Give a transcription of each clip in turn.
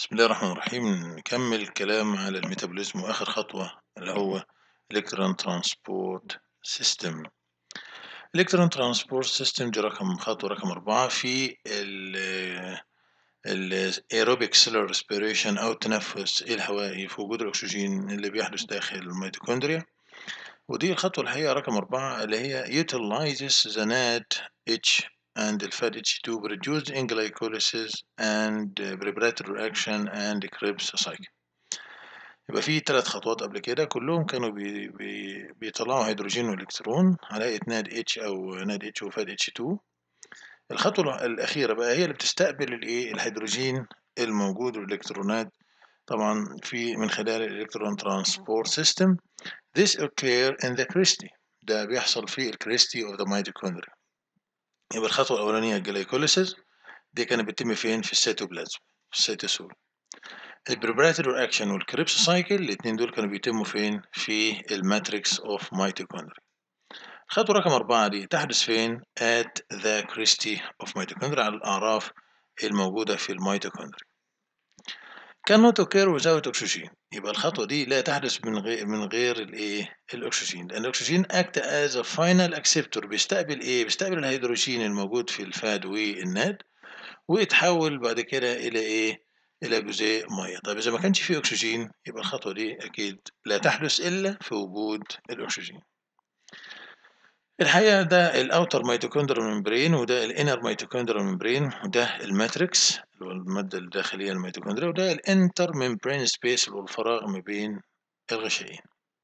بسم الله الرحمن الرحيم نكمل الكلام على الميتابوليزم وآخر خطوة اللي هو Electron Transport System Electron Transport System دي رقم خطوة رقم أربعة في ال ال Aerobic Cellular Respiration أو التنفس الهوائي في وجود الأكسجين اللي بيحدث داخل الميتوكوندريا ودي الخطوة الحقيقة رقم أربعة اللي هي utilizes the NADH and the fat H2 produced in glycolysis and preparatory reaction and Krebs cycle يبقى في ثلاث خطوات قبل كده كلهم كانوا بي بي بيطلعوا هيدروجين والكترون على هيئة ناد اتش او ناد اتش وفاد اتش 2 الخطوة الأخيرة بقى هي اللي بتستقبل الايه الهيدروجين الموجود والإلكترونات طبعا في من خلال الإلكترون ترانسبورت سيستم This occur in the Christie ده بيحصل في الكريستي of the mitochondria يبقى الخطوة الأولانية الجلايكوليسيس دي كانت بتتم فين في السيتوبلازم في السيتوسول البريبراتوري رياكشن والكريبس سايكل الاثنين دول كانوا بيتموا فين في الماتريكس اوف ميتوكوندريا الخطوة رقم أربعة دي تحدث فين at the Christie of mitochondria على الأعراف الموجودة في الميتوكوندريا cannot occur without oxygen يبقى الخطوة دي لا تحدث من غير من غير الايه الأكسجين لأن الأكسجين act as a final acceptor بيستقبل ايه بيستقبل الهيدروجين الموجود في الفاد والناد ويتحول بعد كده إلى ايه إلى جزيء مية طيب إذا ما كانش فيه أكسجين يبقى الخطوة دي أكيد لا تحدث إلا في وجود الأكسجين الحقيقة ده الأوتر ميتوكوندريال ممبرين وده الإنر ميتوكوندريال ممبرين وده الماتريكس اللي هو المادة الداخلية الميتوكوندريا وده الانتر ممبرين سبيس اللي هو الفراغ ما بين الغشائين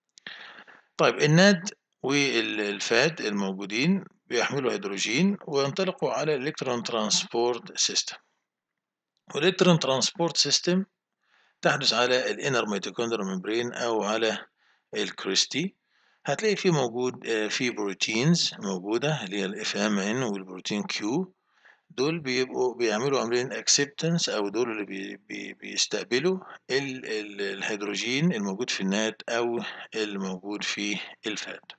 طيب الناد والفاد الموجودين بيحملوا هيدروجين وينطلقوا على الإلكترون ترانسبورت سيستم والإلكترون ترانسبورت سيستم تحدث على الانر ميتوكوندريال ممبرين أو على الكريستي هتلاقي فيه موجود في بروتينز موجودة اللي هي الاف ام ان والبروتين كيو دول بيبقوا بيعملوا عاملين اكسبتنس او دول اللي بي بي بيستقبلوا ال ال الهيدروجين الموجود في النات او الموجود في الفات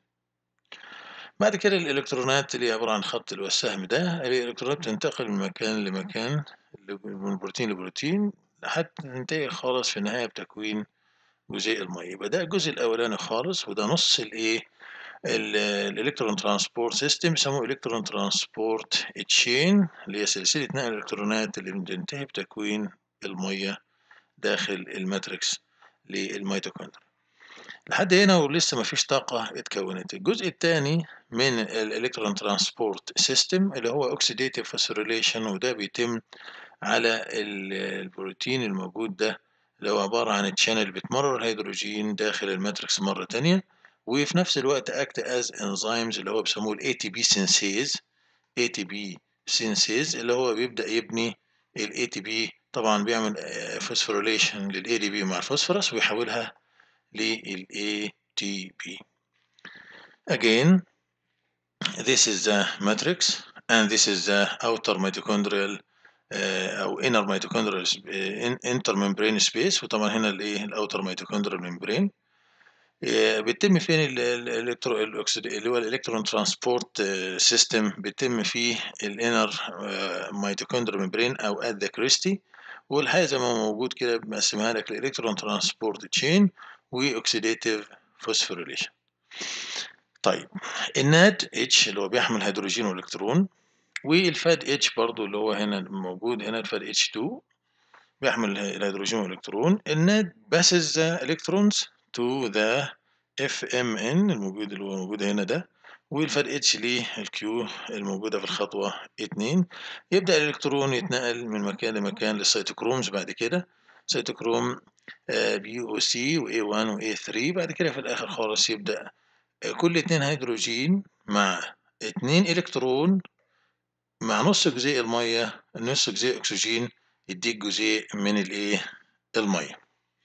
بعد كده الالكترونات اللي عبارة عن خط اللي هو السهم ده الالكترونات بتنتقل من مكان لمكان من بروتين لبروتين حتى تنتهي خالص في النهاية بتكوين جزيء المية يبقى ده الجزء الأولاني خالص وده نص الإيه الإلكترون ترانسبورت سيستم يسموه إلكترون ترانسبورت تشين اللي هي سلسلة نقل الإلكترونات اللي بتنتهي بتكوين المية داخل الماتريكس للميتوكوندريا لحد هنا ولسه ما فيش طاقة اتكونت الجزء الثاني من الإلكترون ترانسبورت سيستم اللي هو أوكسيديتيف فوسفوريليشن وده بيتم على البروتين الموجود ده اللي هو عبارة عن تشانل بتمرر الهيدروجين داخل الماتريكس مرة تانية وفي نفس الوقت act as enzymes اللي هو بيسموه ال ATP synthase ATP synthase اللي هو بيبدأ يبني ال ATP طبعا بيعمل فوسفوريليشن لل ADP مع الفوسفورس ويحولها لل ATP again this is the matrix and this is the outer mitochondrial او inner mitochondrial intermembrane space وطبعا هنا الايه الاوتر mitochondrial membrane بيتم فين الالكترو اللي هو الالكترون ترانسبورت سيستم بيتم فيه الانر mitochondrial membrane او at the Christie والحقيقه زي ما هو موجود كده بقسمها لك الالكترون ترانسبورت تشين واوكسيديتيف فوسفوريليشن طيب الناد اتش اللي هو بيحمل هيدروجين والكترون والفاد اتش برضو اللي هو هنا موجود هنا الفاد اتش 2 بيحمل الهيدروجين والالكترون الناد passes the electrons to the FMN الموجود اللي هو موجود هنا ده والفاد اتش للكيو الموجودة في الخطوة اتنين يبدأ الإلكترون يتنقل من مكان لمكان للسيتوكرومز بعد كده سيتوكروم بي او سي و A1 و A3 بعد كده في الآخر خالص يبدأ كل اتنين هيدروجين مع اتنين إلكترون مع نص جزيء المية نص جزيء أكسجين يديك جزيء من الإيه المية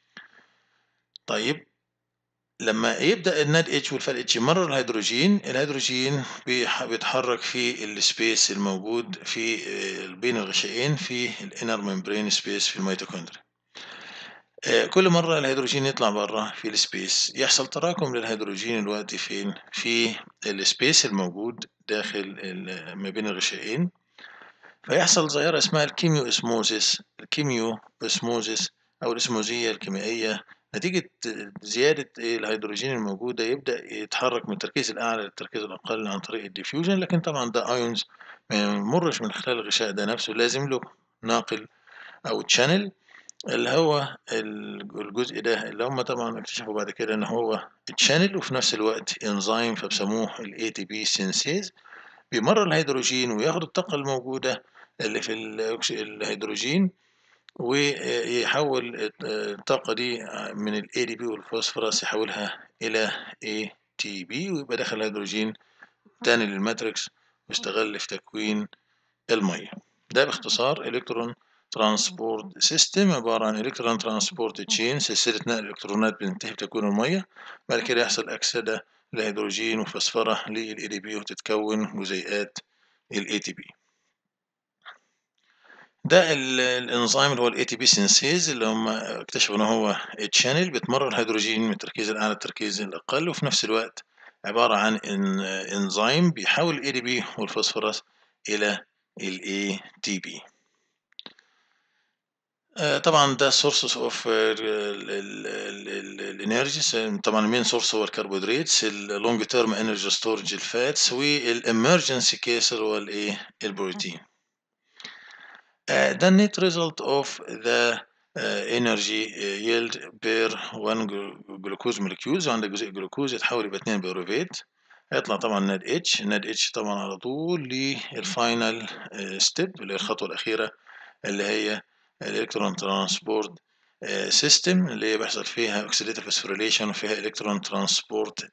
طيب لما يبدأ الناد اتش والفال اتش يمرر الهيدروجين الهيدروجين بيتحرك في السبيس الموجود في بين الغشائين في الانر ممبرين سبيس في الميتوكوندريا كل مرة الهيدروجين يطلع بره في السبيس يحصل تراكم للهيدروجين الوقت فين في السبيس الموجود داخل ما بين الغشائين فيحصل ظاهرة اسمها الكيميو اسموزيس الكيميو اسموزيس أو الاسموزية الكيميائية نتيجة زيادة الهيدروجين الموجودة يبدأ يتحرك من التركيز الأعلى للتركيز الأقل عن طريق الديفيوجن لكن طبعا ده ايونز ما يمرش من خلال الغشاء ده نفسه لازم له ناقل أو تشانل اللي هو الجزء ده اللي هم طبعا اكتشفوا بعد كده ان هو تشانل وفي نفس الوقت انزيم فبسموه الاي تي بي سينسيز بيمرر الهيدروجين وياخد الطاقة الموجودة اللي في الهيدروجين ويحول الطاقة دي من ال ADP والفوسفورس يحولها إلى ATP ويبقى داخل الهيدروجين تاني للماتريكس ويستغل في تكوين المية ده باختصار إلكترون ترانسبورت سيستم عبارة عن إلكترون ترانسبورت تشين سلسلة نقل الإلكترونات بتنتهي بتكوين المية بعد كده يحصل أكسدة لهيدروجين وفسفرة لل ADP وتتكون جزيئات ال ATP ده الانزيم اللي هو الاي تي بي سينسيز اللي هم اكتشفوا ان هو تشانل بتمرر الهيدروجين من التركيز الاعلى للتركيز الاقل وفي نفس الوقت عباره عن إن انزيم بيحول الاي دي بي والفوسفورس الى الاي تي بي طبعا ده سورسز اوف الانرجيز طبعا المين سورس هو الكربوهيدرات اللونج تيرم انرجي ستورج الفاتس والامرجنسي كيس اللي هو الايه البروتين Uh, the net result of the uh, energy uh, yield per 1 glucose molecules وعندك جزيء جلوكوز يتحول يبقى 2 بيروفيت هيطلع طبعا ناد اتش ناد اتش طبعا على طول للفاينل ستيب اللي هي الخطوه الاخيره اللي هي الالكترون ترانسبورت سيستم اللي هي بيحصل فيها اوكسيديتيف فوسفوريليشن وفيها الكترون ترانسبورت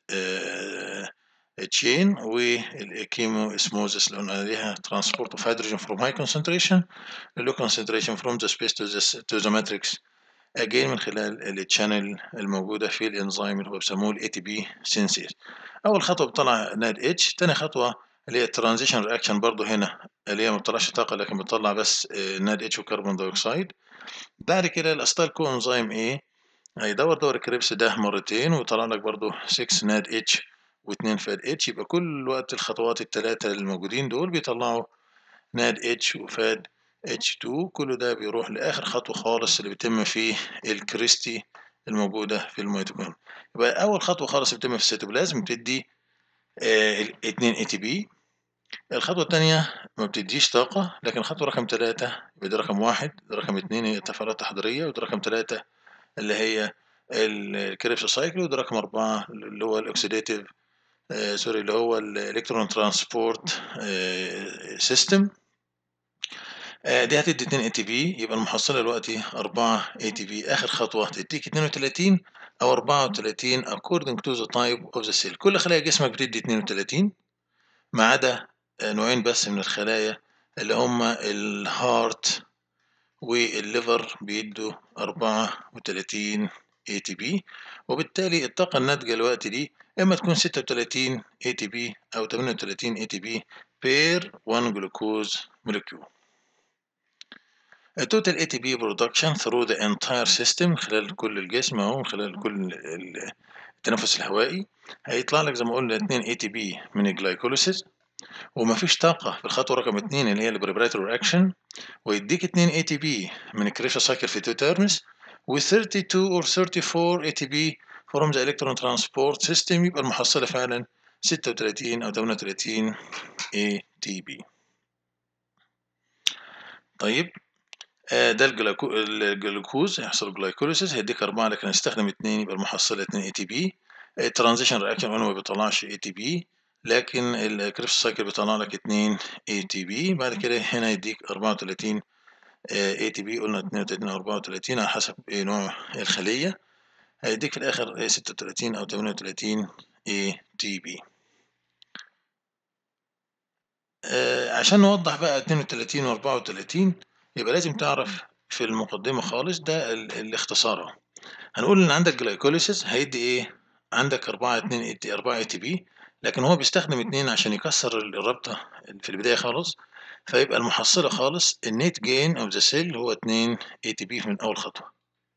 تشين والكيمو اسموزس اللي قلنا عليها transport of hydrogen from high concentration low concentration from the space to the, to the matrix again من خلال التشانل الموجودة في الانزيم اللي هو بيسموه ال ATP synthase أول خطوة بتطلع ناد اتش تاني خطوة اللي هي الترانزيشن رياكشن برضو هنا اللي هي ما بتطلعش طاقة لكن بتطلع بس ناد اتش وكربون دايوكسيد بعد كده الأستال كو انزيم A هيدور دور الكريبس ده مرتين ويطلع لك برضو 6 ناد اتش واتنين فاد اتش يبقى كل وقت الخطوات التلاتة الموجودين دول بيطلعوا ناد اتش وفاد اتش 2 كل ده بيروح لآخر خطوة خالص اللي بيتم فيه الكريستي الموجودة في الميتوكوندريا يبقى أول خطوة خالص بتتم في السيتوبلازم بتدي آه اتنين اي تي بي الخطوة التانية ما بتديش طاقة لكن الخطوة رقم تلاتة يبقى دي رقم واحد دي رقم اتنين هي التفاعلات التحضيرية ودي رقم تلاتة اللي هي الكريبس سايكل ودي رقم أربعة اللي هو الأكسيديتيف آه سوري اللي هو الالكترون ترانسبورت سيستم دي هتدي 2 اي تي بي يبقى المحصله دلوقتي 4 اي تي بي اخر خطوه تديك 32 او 34 according to the type of the cell كل خلايا جسمك بتدي 32 ما عدا نوعين بس من الخلايا اللي هما الهارت والليفر بيدوا 34 اي تي بي وبالتالي الطاقه الناتجه الوقت دي اما تكون 36 اي تي بي او 38 اي تي بي بير 1 جلوكوز molecule total ATP production through the entire system خلال كل الجسم اهو من خلال كل التنفس الهوائي هيطلع لك زي ما قلنا 2 ATP من الجلايكوليسيس ومفيش طاقة في الخطوة رقم 2 اللي هي البريبراتوري رياكشن ويديك 2 ATP من الكريشا سايكل في 2 تيرمز و 32 or 34 ATP from the electron transport system يبقى المحصلة فعلا 36 أو 38 ATP طيب ده الجلاكو... الجلوكوز هيحصل جلايكوليسيس هيديك أربعة لكن هنستخدم اتنين يبقى المحصلة اتنين اي تي بي الترانزيشن رياكشن قلنا ما بيطلعش اي تي بي لكن الكريبس سايكل بيطلع لك اتنين اي تي بي بعد كده هنا يديك أربعة وتلاتين اي تي بي قلنا اتنين وتلاتين أو أربعة وتلاتين على حسب نوع الخلية هيديك في الآخر ستة وتلاتين أو تمانية وتلاتين اي تي بي عشان نوضح بقى اتنين وتلاتين وأربعة وتلاتين يبقى لازم تعرف في المقدمة خالص ده الاختصار هنقول ان عندك جلايكوليسيس هيدي ايه عندك أربعة اتنين اي تي أربعة اي تي بي لكن هو بيستخدم اتنين عشان يكسر الرابطة في البداية خالص فيبقى المحصلة خالص النيت جين اوف ذا سيل هو اتنين اي تي بي من أول خطوة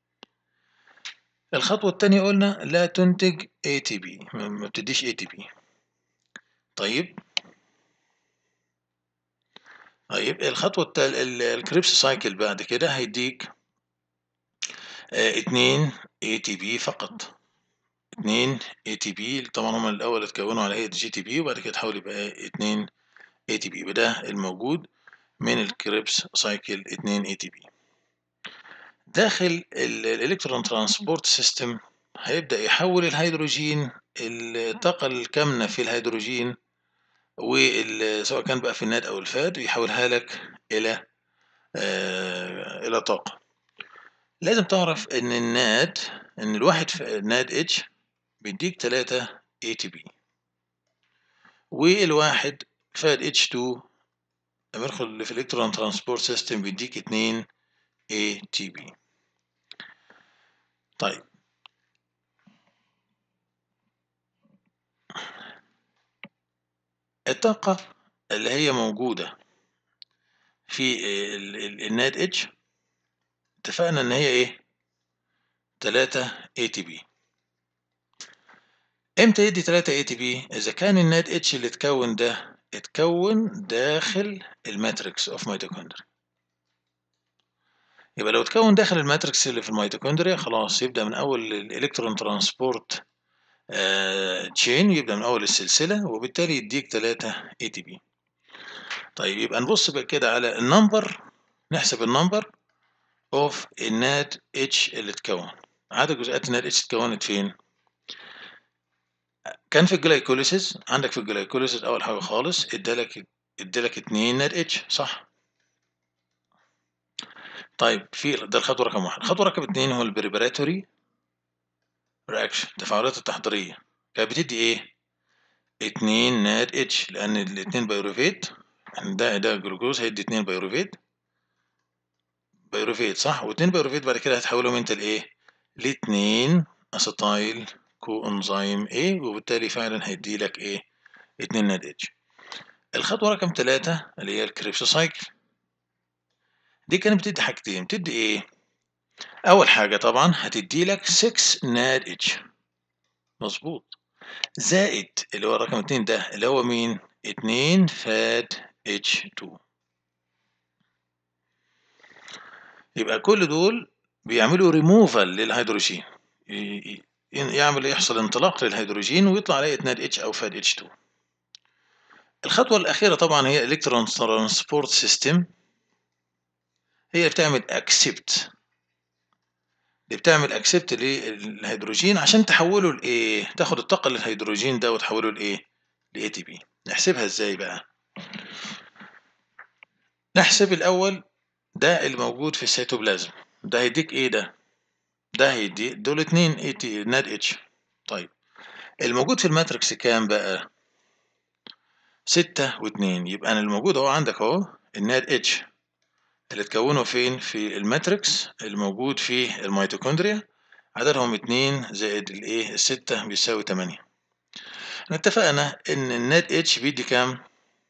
الخطوة التانية قلنا لا تنتج اي تي بي ما بتديش اي تي بي طيب طيب الخطوة التال ال الكريبس سايكل بعد كده هيدّيك آآ 2 ATP فقط، 2 ATP طبعًا هُم الأول اتكوّنوا على هيئة GTP وبعد كده اتحوّلوا يبقى 2 ATP يبقى ده الموجود من الكريبس سايكل 2 ATP. داخل ال الelectron transport system هيبدأ يحوّل الهيدروجين الطاقة الكامنة في الهيدروجين وال سواء كان بقى في الNAD أو الFAD يحوّلها لك إلى آآ إلى طاقة. لازم تعرف إن الNAD إن الواحد ف NADH بيدّيك 3 ATP والواحد FADH2 لمّا يدخل في الelectron transport system بيدّيك 2 ATP. طيب. الطاقة اللي هي موجودة في ال ال الNADH اتفقنا إن هي إيه، 3 ATP. إمتى يدّي 3 ATP؟ إذا كان الNADH اللي اتكوّن ده اتكوّن داخل الmatrix of mitochondria. يبقى لو اتكوّن داخل الmatrix اللي في الميتوكوندريا خلاص يبدأ من أول الelectron transport آآ chain يبدأ من أول السلسلة وبالتالي يدّيك 3 ATP. طيب يبقى نبُص بقى كده على النمبر نحسب النمبر of الNADH اللي اتكوّن. عدد جزيئات الNADH اتكوّنت فين؟ كان في الجلايكوليسيس عندك في الجلايكوليسيس أول حاجة خالص ادّى لك ادّى لك 2 NADH صح؟ طيب في ده الخطوة رقم 1. الخطوة رقم 2 هو الpreparatory reaction التفاعلات التحضيرية كانت بتدّي إيه؟ 2 NADH لأن ال2 بيروفيت ده ده جلوكوز هيدّي 2 بيروفيت بيروفيت صح؟ و2 بيروفيت بعد كده هتحوّلهم أنت لإيه؟ ل2 acetyl coenzyme A وبالتالي فعلًا هيدّي لك إيه؟ 2 NADH. الخطوة رقم 3 اللي هي الكريبس سايكل. دي كانت بتدّي حاجتين، بتدّي إيه؟ أول حاجة طبعًا هتدّي لك 6 NADH مضبوط. زائد اللي هو رقم 2 ده اللي هو مين؟ 2 FADH2. يبقى كل دول بيعملوا removal للهيدروجين. ي ي يعمل يحصل انطلاق للهيدروجين ويطلع عليه NADH أو FADH2. الخطوة الأخيرة طبعًا هي electron transport system هي بتعمل accept اللي بتعمل accept للهيدروجين عشان تحوّله لإيه؟ تاخد الطاقة للهيدروجين ده وتحوّله لإيه؟ لATP. نحسبها إزاي بقى؟ نحسب الأول ده اللي موجود في السيتوبلازم، ده هيدّيك إيه ده؟ ده هيدّي دول 2 AT NADH طيب الموجود في الماتريكس كام بقى؟ 6 و2 يبقى أنا الموجود أهو عندك أهو الNADH اللي اتكوّنوا فين؟ في الماتريكس الموجود في الميتوكوندريا عددهم 2 زائد الإيه؟ ال6 بيساوي 8. إحنا اتفقنا إن الNADH بيدّي كام؟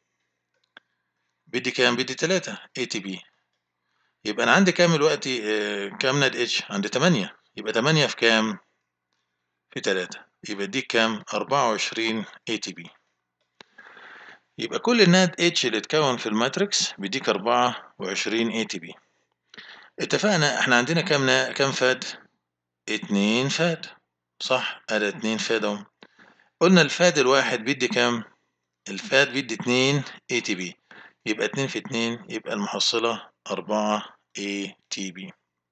بيدّي كام؟ بيدّي 3 ATP. يبقى أنا عندي كام دلوقتي آآ كام NADH؟ عندي 8 يبقى 8 في كام؟ في 3 يبقى يدّيك كام؟ 24 ATP. يبقى كل NADH اللي اتكوّن في الماتريكس بيدّيك 24 ATP. اتفقنا إحنا عندنا كام نا كام FAD؟ 2 FAD صح؟ أدي 2 FAD أهُم. قُلنا الFAD الواحد بيدّي كام؟ الFAD بيدّي 2 ATP يبقى 2 في 2 يبقى المحصلة 4 ATP.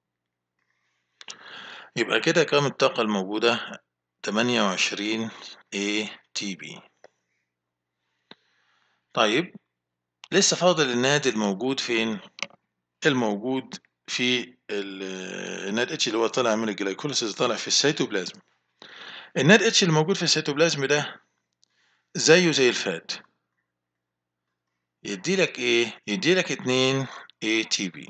يبقى كده كام الطاقة الموجودة؟ 28 ATP. طيب لسه فاضل الNAD الموجود فين؟ الموجود في ال الNADH اللي هو طالع من الجلايكوليسيس طالع في السيتوبلازم. الNADH اللي موجود في السيتوبلازم ده زيه زي الFAD. يدّي لك إيه؟ يدّي لك 2 ATP.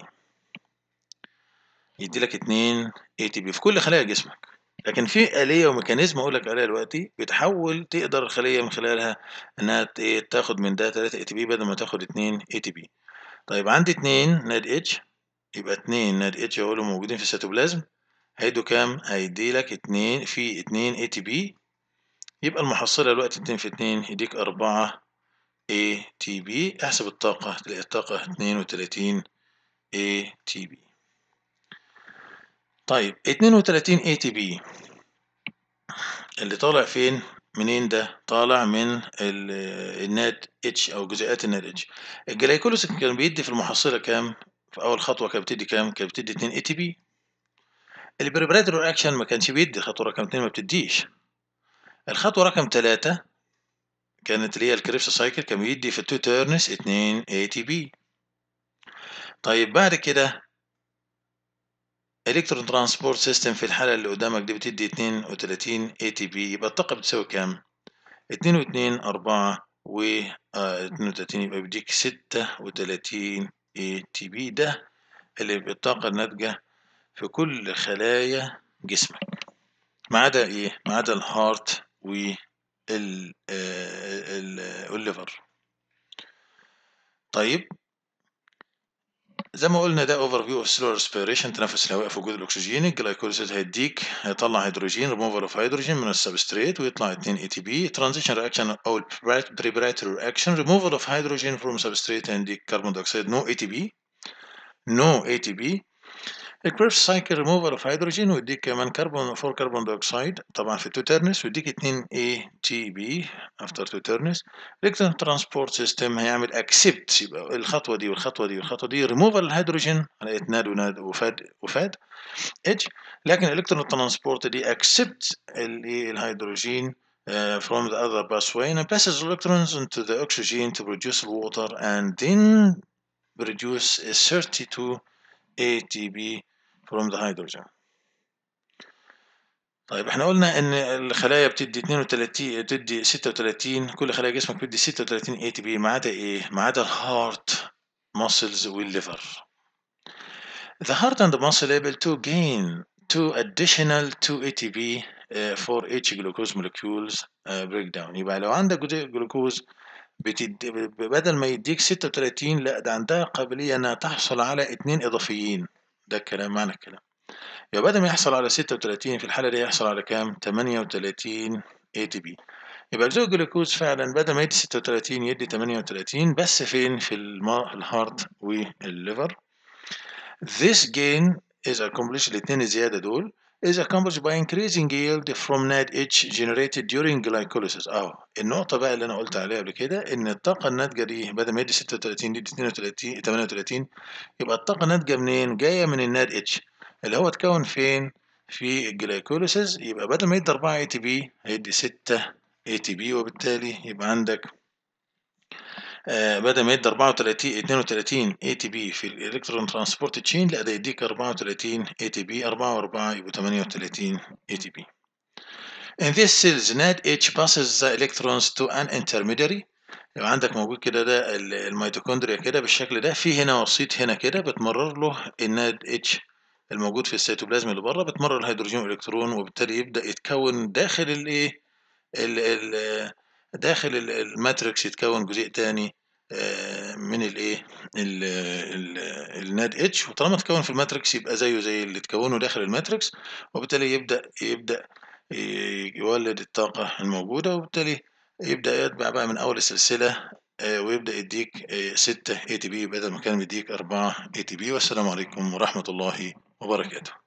يدّي لك 2 ATP في كل خلايا جسمك. لكن في آلية وميكانيزم هاقول لك عليها دلوقتي بتحوّل تقدر الخلية من خلالها إنها ت إيه تاخد من ده 3 ATP بدل ما تاخد 2 ATP. طيب عندي 2 NADH يبقى 2 NADH أهو اللي موجودين في السيتوبلازم هيدّوا كام؟ هيدّي لك 2 في 2 ATP يبقى المحصلة دلوقتي 2 في 2 يدّيك 4 ATP احسب الطاقة تلاقي الطاقة 32 ATP طيب 32 ATP اللي طالع فين منين ده طالع من الناد اتش او جزيئات الناد اتش الجلايكوليسيس كان بيدي في المحصله كام في اول خطوه كانت بتدي كام كانت بتدي 2 اي تي بي البريبراتوري اكشن ما كانش بيدي الخطوه رقم 2 ما بتديش الخطوه رقم 3 كانت اللي هي الكريبس سايكل كان بيدي في التو تيرنس 2 اي تي بي طيب بعد كده الكترون ترانسبورت سيستم في الحاله اللي قدامك دي بتدي 32 اي تي بي يبقى الطاقه بتساوي كام 2 و2 4 و 32 يبقى بيديك 36 اي تي بي ده اللي الطاقه الناتجه في كل خلايا جسمك ما عدا ايه ما عدا الهارت وال الليفر طيب زي ما قلنا ده اوفر فيو اوف سيلولار ريسبيريشن تنفس الهواء في وجود الاكسجين الجلايكوليسيس هيديك هيطلع هيدروجين ريموفال اوف هيدروجين من السبستريت ويطلع 2 اي تي بي ترانزيشن رياكشن او بريبراتوري رياكشن ريموفال اوف هيدروجين فروم سبستريت هيديك كربون دايوكسيد نو اي تي بي نو اي تي بي الكريبس سايكل ريموفال اوف هيدروجين ويديك كمان كربون 4 كربون دايوكسيد طبعا في التو تيرنس ويديك 2 اي تي بي افتر تو تيرنس الكترون ترانسبورت سيستم هيعمل اكسبت يبقى الخطوه دي والخطوه دي والخطوه دي ريموفال الهيدروجين لقيت ناد وناد وفاد وفاد اتش لكن الالكترون ترانسبورت دي اكسبت الهيدروجين Uh, from the other pathway and passes electrons into the oxygen to produce water and then produce a 32 ATP from the hydrogen. طيب احنا قلنا ان الخلايا بتدي 32 بتدي 36 كل خلايا جسمك بتدي 36 اي تي بي ما عدا ايه؟ ما عدا الهارت muscles والليفر. The heart and the muscle able to gain two additional 2 ATP uh, for each glucose molecules uh, breakdown يبقى لو عندك جلوكوز بتد... بدل ما يديك 36 لا ده عندها قابلية انها تحصل على اتنين اضافيين ده الكلام معنى الكلام يبقى بدل ما يحصل على 36 في الحالة دي يحصل على كام 38 اي تي بي يبقى الزوج جلوكوز فعلا بدل ما يدي 36 يدي 38 بس فين في الما... الهارت والليفر This gain is accomplished الاثنين الزيادة دول is accomplished by increasing yield from NADH generated during glycolysis اه النقطة بقى اللي أنا قلت عليها قبل كده إن الطاقة الناتجة دي بدل ما يدي 36 يدي 32 38 يبقى الطاقة الناتجة منين؟ جاية من الناد اتش اللي هو اتكون فين؟ في الجلايكوليسيس يبقى بدل ما يدي 4 اي تي بي هيدي 6 اي تي بي وبالتالي يبقى عندك آه بدل ما يدي 34 32 اي تي بي في الالكترون ترانسبورت تشين لا ده يديك 34 اي تي بي 4 و4 يبقوا 38 اي تي بي In these cells NADH passes the electrons to an intermediary يبقى عندك موجود كده ده الميتوكوندريا كده بالشكل ده في هنا وسيط هنا كده بتمرر له الناد اتش الموجود في السيتوبلازم اللي بره بتمرر الهيدروجين والالكترون وبالتالي يبدا يتكون داخل الايه داخل الماتريكس يتكون جزيء تاني من الايه الناد اتش وطالما اتكون في الماتريكس يبقى زيه زي اللي اتكونه داخل الماتريكس وبالتالي يبدا يبدا يولد الطاقه الموجوده وبالتالي يبدا يتبع بقى من اول السلسله ويبدا يديك 6 اي تي بي بدل ما كان بيديك 4 اي تي بي والسلام عليكم ورحمه الله وبركاته